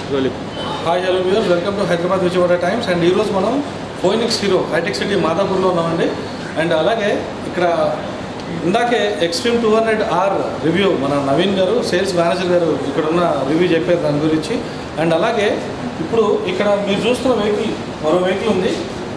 రోలి hi hello viewers welcome to Hyderabad Vijayawada Times and ఈరోజు మనం Phoenix Hero Hitech City మాదాపూర్లో ఉన్నామండి అండ్ అలాగే ఇక్కడ ఇందాకే Xtreme two hundred R review మన నవీన్ గారు సేల్స్ మేనేజర్ గారు ఇక్కడ ఉన్న రివ్యూ చెప్పారు దాని గురించి అండ్ అలాగే ఇప్పుడు ఇక్కడ మీరు చూస్తున్న వెహికల్ మరో వెహికల్ ఉంది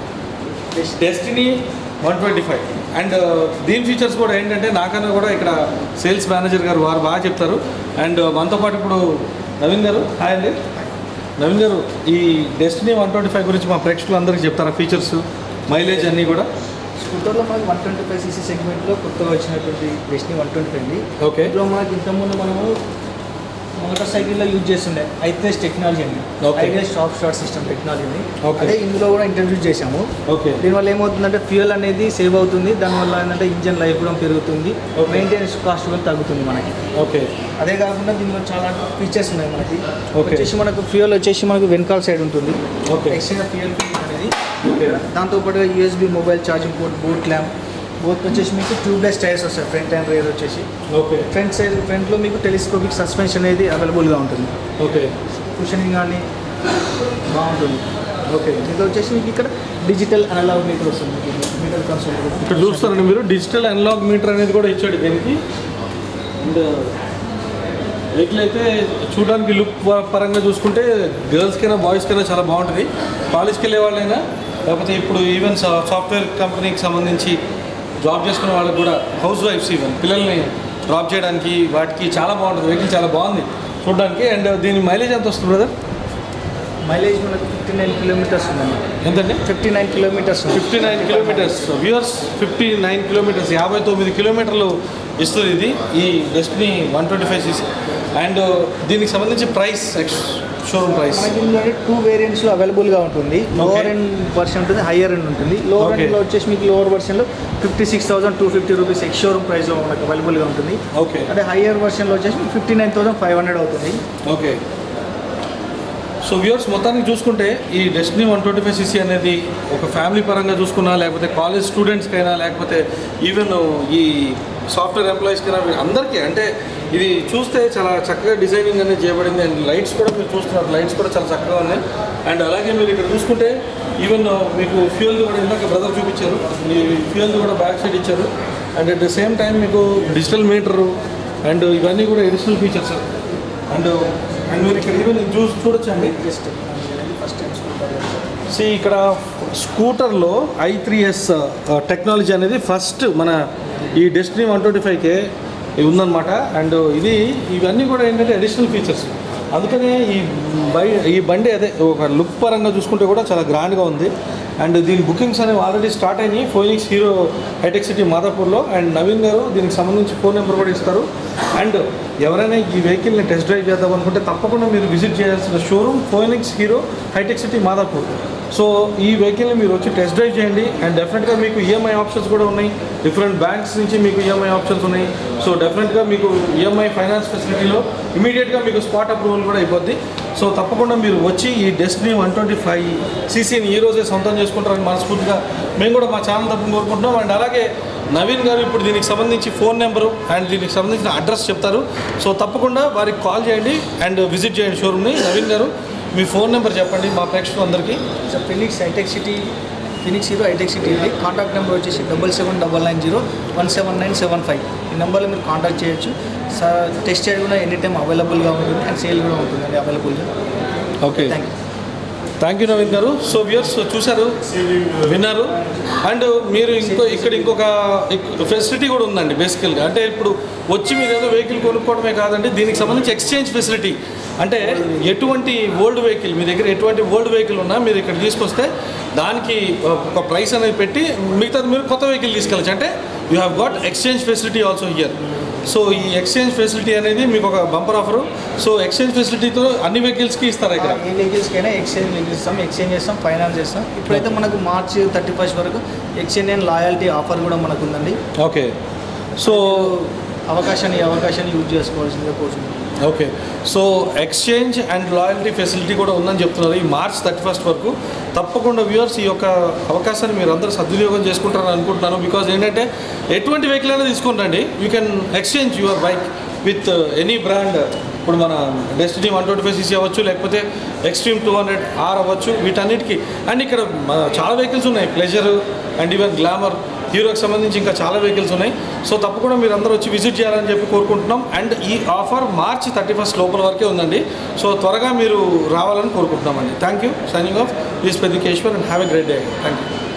Destini one twenty five and దీని ఫీచర్స్ కూడా ఏంటంటే నాకన్నా కూడా ఇక్కడ సేల్స్ మేనేజర్ గారు వారు బాగా చెప్తారు అండ్ మనతో పాటు ఇప్పుడు నవీన్ గారు హాయ్ అండి నవీన్ గారు ఈ డెస్టినీ వన్ ట్వంటీ ఫైవ్ గురించి మా ప్రేక్షకులందరికీ చెప్తారా ఫీచర్స్ మైలేజ్ అన్నీ కూడా స్కూటర్లో మనకి వన్ ట్వంటీ ఫైవ్ సీసీ సెగ్మెంట్లో కొత్తగా వచ్చినటువంటి డెస్టినీ వన్ ట్వంటీ ఫైవ్ అండి ఓకే ఇందులో మనకి ఇంతకుముందు మనము మోటార్ సైకిల్లో యూజ్ చేస్తుండే ఐపీఎస్ టెక్నాలజీ అండి Okay. IPS stop start system టెక్నాలజీని Okay. అదే ఇందులో కూడా ఇంట్రడ్యూస్ చేశాము ఓకే దీనివల్ల ఏమవుతుందంటే ఫ్యూయల్ అనేది సేవ్ అవుతుంది దానివల్ల ఏంటంటే ఇంజన్ లైఫ్ కూడా పెరుగుతుంది Okay. మెయింటెనెన్స్ కాస్ట్ కూడా తగ్గుతుంది మనకి ఓకే అదే కాకుండా దీనిలో చాలా ఫీచర్స్ ఉన్నాయి మనకి Okay. వచ్చేసి మనకు ఫ్యూయల్ వచ్చేసి మనకు వెనకాల సైడ్ ఉంటుంది Okay. ఎక్స్టర్నల్ ఫ్యూయల్ అనేది దాంతోపాటుగా USB mobile charging port boot lamp both వచ్చేసి మీకు ట్యూబ్లెస్ టైర్స్ వస్తాయి ఫ్రంట్ అండ్ రియర్ వచ్చేసి ఓకే ఫ్రంట్ సైడ్ ఫ్రంట్లో మీకు టెలిస్కోపిక్ సస్పెన్షన్ అనేది అవైలబుల్గా ఉంటుంది ఓకే కుషనింగ్ కానీ బాగుంటుంది ఓకే ఇది వచ్చేసి మీకు ఇక్కడ డిజిటల్ అనలాగ్ మీటర్ వస్తుంది మీటర్ కన్సోల్ ఇక్కడ చూస్తారండి మీరు డిజిటల్ అనలాగ్ మీటర్ అనేది కూడా ఇచ్చాడు దీనికి అండ్ వెహికల్ అయితే చూడడానికి లుక్ పరంగా చూసుకుంటే గర్ల్స్కైనా బాయ్స్కైనా చాలా బాగుంటుంది కాలేజ్కి వెళ్ళే వాళ్ళైనా లేకపోతే ఇప్పుడు ఈవెన్ సాఫ్ట్వేర్ కంపెనీకి సంబంధించి జాబ్ చేసుకునే వాళ్ళకి కూడా హౌస్ వైఫ్స్ ఈవెన్ పిల్లల్ని డ్రాప్ చేయడానికి వాటికి చాలా బాగుంటుంది వెహికల్ చాలా బాగుంది చూడడానికి అండ్ దీని మైలేజ్ ఎంత వస్తుంది బ్రదర్ మైలేజ్ మనకు ఫిఫ్టీ నైన్ కిలోమీటర్స్ ఉందండి ఎంతండి fifty nine kilometres fifty nine kilometres viewers fifty nine kilometres యాభై తొమ్మిది కిలోమీటర్లు ఇస్తుంది ఇది ఈ Destini one twenty five CC and దీనికి సంబంధించి ప్రైస్ షోరూమ్ ప్రైస్ మనకి ఇందులో టూ వేరియంట్స్లో అవైలబుల్గా ఉంటుంది లోవర్ ఎండ్ వర్షన్ ఉంటుంది హయ్యర్ ఎండ్ ఉంటుంది లోవర్ Okay. ఎండ్లో వచ్చేసి మీకు లోవర్ వర్షన్లో fifty six thousand two fifty rupees ex showroom ప్రైస్లో మనకు అవైలబుల్గా ఉంటుంది ఓకే అదే హయ్యర్ వర్షన్లో వచ్చేసి fifty nine thousand five hundred అవుతుంది ఓకే సో వ్యూవర్స్ మొత్తానికి చూసుకుంటే ఈ Destini one twenty five CC అనేది ఒక ఫ్యామిలీ పరంగా చూసుకున్నా లేకపోతే కాలేజ్ స్టూడెంట్స్కైనా లేకపోతే ఈవెన్ ఈ సాఫ్ట్వేర్ ఎంప్లాయీస్కైనా అందరికీ అంటే ఇది చూస్తే చాలా చక్కగా డిజైనింగ్ అనేది చేయబడింది అండ్ లైట్స్ కూడా మీరు చూస్తున్నారు లైట్స్ కూడా చాలా చక్కగా ఉన్నాయి అండ్ అలాగే మీరు ఇక్కడ చూసుకుంటే ఈవెన్ మీకు ఫ్యూయల్ కూడా ఇందాక బ్రదర్ చూపించారు మీ ఫ్యూయల్ కూడా బ్యాక్ సైడ్ ఇచ్చారు and at the same time మీకు డిజిటల్ మీటరు అండ్ ఇవన్నీ కూడా ఎడిషనల్ ఫీచర్స్ అండ్ అండ్ మీరు ఇక్కడ ఈవెన్ చూసి చూడొచ్చండి జస్ట్ ఫస్ట్ టైం స్కూటర్ సి ఇక్కడ స్కూటర్లో ఐ త్రీ ఎస్ టెక్నాలజీ అనేది ఫస్ట్ మన ఈ డెస్టినీ వన్ ట్వంటీ ఫైవ్కే ఉందన్నమాట అండ్ ఇది ఇవన్నీ కూడా ఏంటంటే అడిషనల్ ఫీచర్స్ అందుకనే ఈ బై ఈ బండి అదే ఒక లుక్ పరంగా చూసుకుంటే కూడా చాలా గ్రాండ్గా ఉంది అండ్ దీని బుకింగ్స్ అనేవి ఆల్రెడీ స్టార్ట్ అయినాయి ఫోనిక్స్ హీరో హైటెక్ సిటీ మాదాపూర్లో అండ్ నవీన్ గారు దీనికి సంబంధించి ఫోన్ నెంబర్ కూడా ఇస్తారు అండ్ ఎవరైనా ఈ వెహికల్ని టెస్ట్ డ్రైవ్ చేద్దాం అనుకుంటే తప్పకుండా మీరు విజిట్ చేయాల్సిన showroom Phoenix Hero Hitech City Madhapur so ఈ వెహికల్ని మీరు వచ్చి టెస్ట్ డ్రైవ్ చేయండి అండ్ డెఫినెట్గా మీకు ఈఎంఐ ఆప్షన్స్ కూడా ఉన్నాయి డిఫరెంట్ బ్యాంక్స్ నుంచి మీకు ఈఎంఐ ఆప్షన్స్ ఉన్నాయి సో డెఫినెట్గా మీకు ఈఎంఐ ఫైనాన్స్ ఫెసిలిటీలో ఇమీడియట్గా మీకు స్పాట్ అప్రూవల్ కూడా అయిపోద్ది సో తప్పకుండా మీరు వచ్చి ఈ డెస్టినీ వన్ ట్వంటీ ఫైవ్ సీసీని ఈ రోజే సొంతం చేసుకుంటారని మనస్ఫూర్తిగా మేము కూడా మా ఛానల్ తప్పని కోరుకుంటున్నాం అండ్ అలాగే నవీన్ గారు ఇప్పుడు దీనికి సంబంధించి ఫోన్ నెంబరు అండ్ దీనికి సంబంధించిన అడ్రస్ చెప్తారు సో తప్పకుండా వారికి కాల్ చేయండి అండ్ విజిట్ చేయండి షోరూమ్ని నవీన్ గారు మీ ఫోన్ నెంబర్ చెప్పండి మా ప్రేక్షకులందరికీ so Phoenix Hitech City Phoenix Hero Hitech City ఉంది కాంటాక్ట్ నెంబర్ వచ్చేసి double seven double nine zero one seven nine seven five ఈ నెంబర్లో మీరు కాంటాక్ట్ చేయొచ్చు సార్ టెస్ట్ చేయడం కూడా ఎనీ టైం అవైలబుల్గా ఉంటుంది అండ్ సేల్ కూడా ఉంటుంది అది అవైలబుల్గా okay thank you thank you Naveen garu so viewers చూశారు విన్నారు అండ్ మీరు ఇంకో ఇక్కడ ఇంకొక ఫెసిలిటీ కూడా ఉందండి బేసికల్గా అంటే ఇప్పుడు వచ్చి మీరు ఏదో వెహికల్ కొనుక్కోవడమే కాదండి దీనికి సంబంధించి ఎక్స్చేంజ్ ఫెసిలిటీ అంటే ఎటువంటి ఓల్డ్ వెహికల్ మీ దగ్గర ఎటువంటి ఓల్డ్ వెహికల్ ఉన్నా మీరు ఇక్కడ తీసుకొస్తే దానికి ఒక ప్రైస్ అనేది పెట్టి మిగతాది మీరు కొత్త వెహికల్ తీసుకెళ్ళచ్చు అంటే you have got exchange facility also here so ఈ ఎక్స్చేంజ్ ఫెసిలిటీ అనేది మీకు ఒక బంపర్ ఆఫర్ సో ఎక్స్చేంజ్ ఫెసిలిటీతో అన్ని వెహికల్స్కి ఇస్తారా ఇక్కడ ఏ వెహికల్స్కైనా ఎక్స్చేంజ్ వెహికల్స్ ఇస్తాం ఎక్స్చేంజ్ చేస్తాం ఫైనాన్స్ చేస్తాం ఇప్పుడైతే మనకు మార్చ్ థర్టీ ఫస్ట్ వరకు ఎక్స్చేంజ్ అండ్ లాయల్టీ ఆఫర్ కూడా మనకు ఉందండి ఓకే సో అవకాశాన్ని ఈ అవకాశాన్ని యూజ్ చేసుకోవాల్సిందిగా కోరుతున్నాం okay so exchange and loyalty facility కూడా ఉందని చెప్తున్నారు ఈ మార్చ్ థర్టీ ఫస్ట్ వరకు తప్పకుండా వ్యూవర్స్ ఈ యొక్క అవకాశాన్ని మీరు అందరూ సద్వినియోగం చేసుకుంటారని అనుకుంటున్నాను బికాజ్ ఏంటంటే ఎటువంటి వెహికల్ అయినా తీసుకుని రండి you can exchange your bike with any brand ఇప్పుడు మన Destini one twenty five CC అవ్వచ్చు లేకపోతే ఎక్స్ట్రీమ్ టూ హండ్రెడ్ ఆర్ అవ్వచ్చు వీటన్నిటికీ అండ్ ఇక్కడ మ, చాలా వెహికల్స్ ఉన్నాయి ప్లెజర్ అండ్ ఈవెన్ గ్లామర్ హీరోకి సంబంధించి ఇంకా చాలా వెహికల్స్ ఉన్నాయి సో తప్పకుండా మీరు అందరూ వచ్చి విజిట్ చేయాలని చెప్పి కోరుకుంటున్నాం అండ్ ఈ ఆఫర్ మార్చి థర్టీ ఫస్ట్ లోపల వరకే ఉందండి సో త్వరగా మీరు రావాలని కోరుకుంటున్నామండి thank you signing off please Peddikeshwar and have a great day thank you